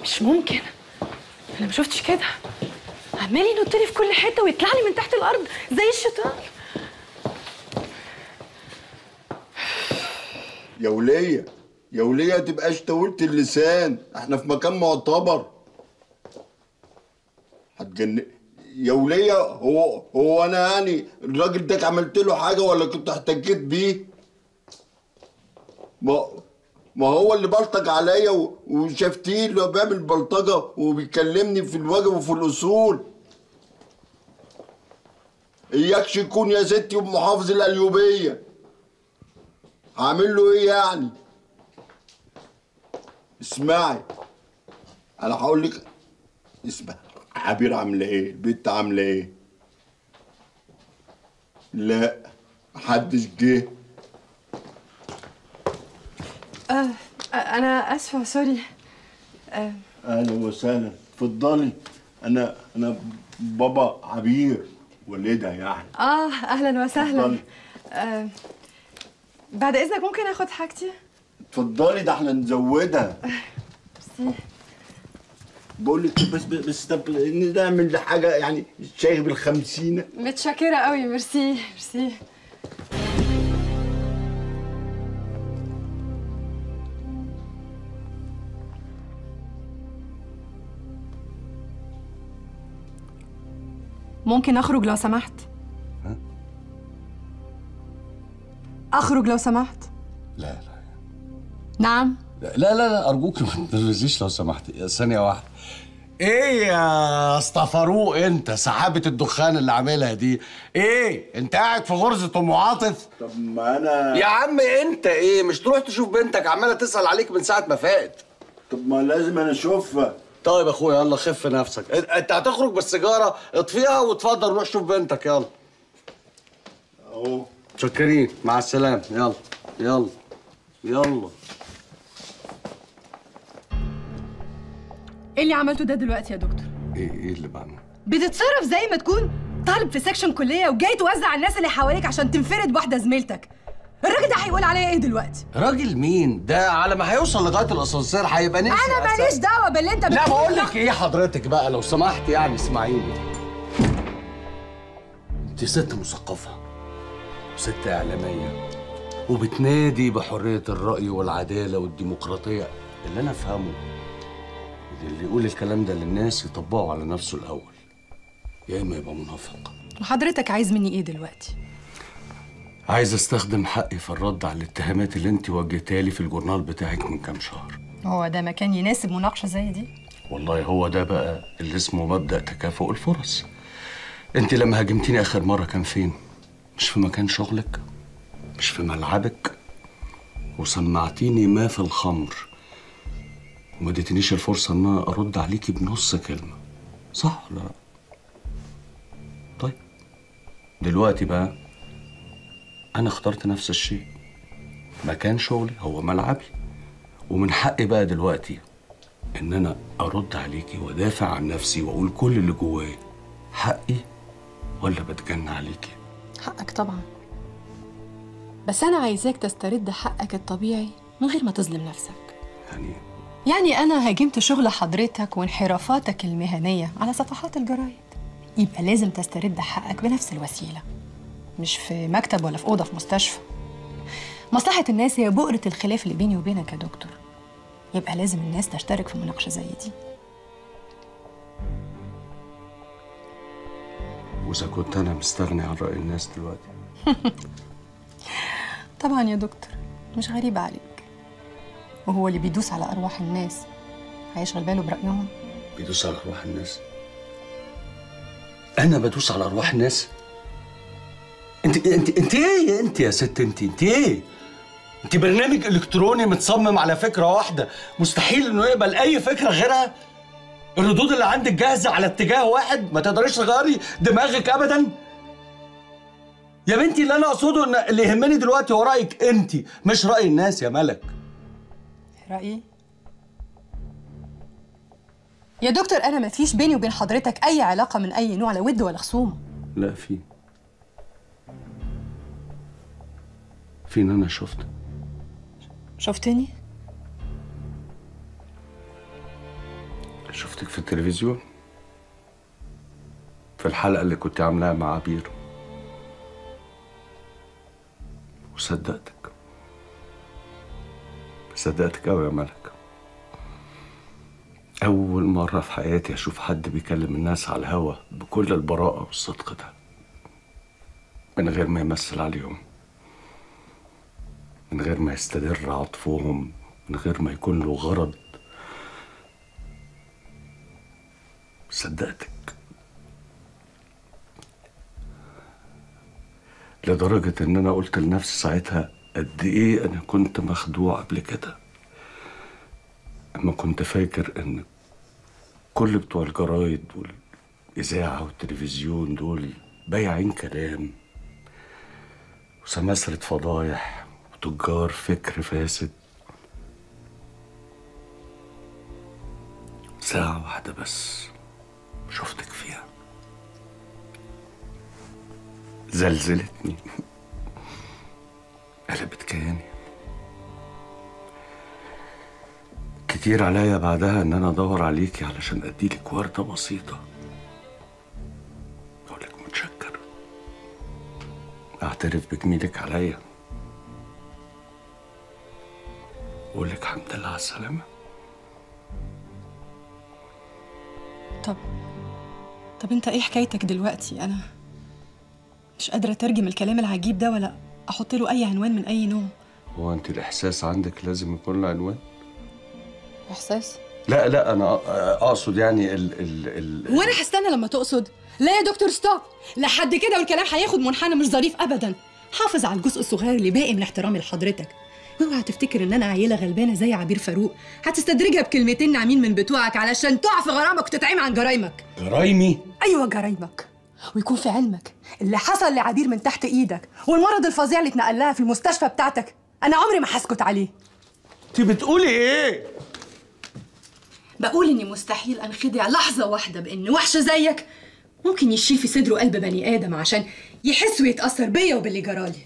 مش ممكن انا ما شفتش كده عمال ينط لي في كل حته ويطلع لي من تحت الارض زي الشيطان يا ولية يا ولية تبقاش طولت اللسان احنا في مكان معتبر هتجن يا ولية هو هو انا يعني الراجل ده عملت له حاجة ولا كنت احتكيت بيه؟ ما ما هو اللي بلطج عليا و- وشفتيه اللي هو بيعمل بلطجة وبيكلمني في الواجب وفي الأصول إياكش يكون يا ستي محافظ القليوبية هعمل له ايه يعني اسمعي انا هقول لك اسمع عبير عامله ايه البنت عامله ايه لا محدش جه آه انا اسفه سوري آه اهلا وسهلا اتفضلي انا انا بابا عبير والدها يعني اه اهلا وسهلا اتفضلي. آه بعد اذنك ممكن اخد حاجتي اتفضلي ده احنا نزودها ميرسي. بقول لك بس بس طب نعمل حاجه يعني شاي بالخمسينه متشكره قوي ميرسي ميرسي ممكن اخرج لو سمحت اخرج لو سمحت لا لا نعم لا لا لا ارجوك ما تنرفزيش لو سمحت ثانيه واحده ايه يا اسطفروق انت سحابه الدخان اللي عاملها دي ايه انت قاعد في غرزه ام عاطف طب ما انا يا عم انت ايه مش تروح تشوف بنتك عماله تسال عليك من ساعه ما فات طب ما لازم انا اشوفها طيب يا اخويا يلا خف نفسك إنت- انت هتخرج بالسيجاره اطفيها واتفضل روح شوف بنتك يلا اهو متشكرين مع السلامه يلا يلا يلا ايه اللي عملته ده دلوقتي يا دكتور ايه ايه اللي بعمله بتتصرف زي ما تكون طالب في سكشن كليه وجاي توزع على الناس اللي حواليك عشان تنفرد بواحده زميلتك الراجل ده هيقول عليا ايه دلوقتي راجل مين ده على ما هيوصل لغايه الاسانسير هيبقى نسي انا أساساً. ماليش دعوه باللي انت لا بتقوله بقول ده. لك ايه حضرتك بقى لو سمحت يعني اسمعيني انت ست مثقفه وست اعلاميه وبتنادي بحريه الراي والعداله والديمقراطيه اللي انا افهمه إن اللي يقول الكلام ده للناس يطبقه على نفسه الاول يا اما يبقى منافق وحضرتك عايز مني ايه دلوقتي عايز استخدم حقي في الرد على الاتهامات اللي انت وجهتها لي في الجورنال بتاعك من كام شهر هو ده مكان يناسب مناقشه زي دي والله هو ده بقى اللي اسمه مبدأ تكافؤ الفرص انت لما هاجمتيني اخر مرة كان فين مش في مكان شغلك مش في ملعبك وسمعتيني ما في الخمر وما اديتنيش الفرصة ان انا ارد عليكي بنص كلمة صح ولا لا طيب دلوقتي بقى انا اخترت نفس الشيء مكان شغلي هو ملعبي ومن حقي بقى دلوقتي ان انا ارد عليكي وادافع عن نفسي واقول كل اللي جوايا حقي ولا بتجنى عليكي حقك طبعا بس انا عايزاك تسترد حقك الطبيعي من غير ما تظلم نفسك يعني يعني انا هاجمت شغل حضرتك وانحرافاتك المهنيه على صفحات الجرايد يبقى لازم تسترد حقك بنفس الوسيله مش في مكتب ولا في اوضه في مستشفى مصلحه الناس هي بؤره الخلاف اللي بيني وبينك يا دكتور يبقى لازم الناس تشترك في مناقشه زي دي واذا كنت انا مستغني عن راي الناس دلوقتي طبعا يا دكتور مش غريبه عليك وهو اللي بيدوس على ارواح الناس هيشغل باله برايهم بيدوس على ارواح الناس انا بدوس على ارواح الناس انت انت انت ايه انت يا ست انت انت ايه انت برنامج الكتروني متصمم على فكره واحده مستحيل انه يقبل اي فكره غيرها الردود اللي عندك جاهزه على اتجاه واحد ما تقدريش تغيري دماغك ابدا يا بنتي اللي انا اقصده ان اللي يهمني دلوقتي هو رايك انت مش راي الناس يا ملك رأيي؟ يا دكتور أنا مفيش بيني وبين حضرتك أي علاقة من أي نوع لا ود ولا خصومة لا في في ان انا شفت شفتني؟ شفتك في التلفزيون في الحلقة اللي كنت عاملاها مع عبير وصدقتك صدقتك أوي يا ملك أول مرة في حياتي أشوف حد بيكلم الناس على الهوا بكل البراءة والصدق ده من غير ما يمثل عليهم من غير ما يستدر عطفهم من غير ما يكون له غرض صدقتك لدرجة إن أنا قلت لنفسي ساعتها قد إيه أنا كنت مخدوع قبل كده أما كنت فاكر إن كل بتوع الجرايد والإذاعة والتلفزيون دول بايعين كلام وسماسرة فضايح وتجار فكر فاسد ساعة واحدة بس شفتك فيها زلزلتني قلبت كياني كتير عليا بعدها ان انا ادور عليكي علشان اديلك وردة بسيطة اقولك متشكر اعترف بجميلك عليا اقولك الحمد لله على السلامة طب طب انت ايه حكايتك دلوقتي انا مش قادره اترجم الكلام العجيب ده ولا احط له اي عنوان من اي نوع هو انت الاحساس عندك لازم يكون له عنوان احساس لا لا انا اقصد يعني ال ال ال وانا هستنى لما تقصد لا يا دكتور ستوب لحد كده والكلام هياخد منحنى مش ظريف ابدا حافظ على الجزء الصغير اللي باقي من احترامي لحضرتك اوعى تفتكر ان انا عيله غلبانه زي عبير فاروق هتستدرجها بكلمتين ناعمين من بتوعك علشان تقع في غرامك وتتعمي عن جرايمك جرايمي ايوه جرايمك ويكون في علمك اللي حصل لعبير من تحت ايدك والمرض الفظيع اللي اتنقل لها في المستشفى بتاعتك انا عمري ما هسكت عليه انت بتقولي ايه بقول اني مستحيل انخدع لحظه واحده بان وحش زيك ممكن يشيل في صدره قلب بني ادم عشان يحس ويتاثر بيا وباللي جرالي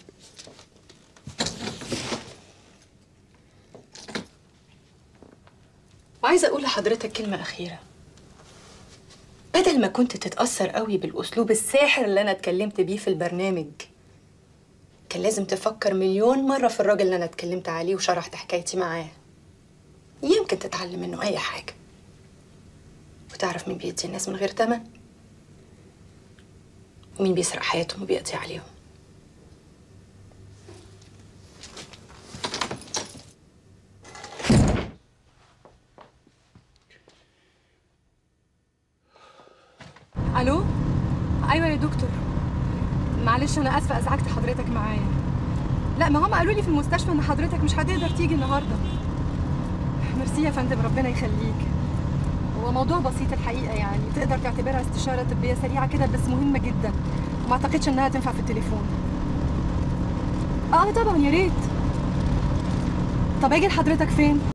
وعايزه اقول لحضرتك كلمه اخيره بدل ما كنت تتاثر قوي بالاسلوب الساحر اللي انا اتكلمت بيه في البرنامج كان لازم تفكر مليون مره في الراجل اللي انا اتكلمت عليه وشرحت حكايتي معاه يمكن تتعلم منه اي حاجه وتعرف مين بيدي الناس من غير تمن ومين بيسرق حياتهم وبيقضي عليهم الو ايوه يا دكتور معلش انا اسفه ازعجت حضرتك معايا لا ما هم قالوا لي في المستشفى ان حضرتك مش هتقدر تيجي النهارده ميرسي يا فندم ربنا يخليك هو موضوع بسيط الحقيقه يعني تقدر تعتبرها استشاره طبيه سريعه كده بس مهمه جدا وما اعتقدش انها تنفع في التليفون اه طبعا يا ريت طب اجي لحضرتك فين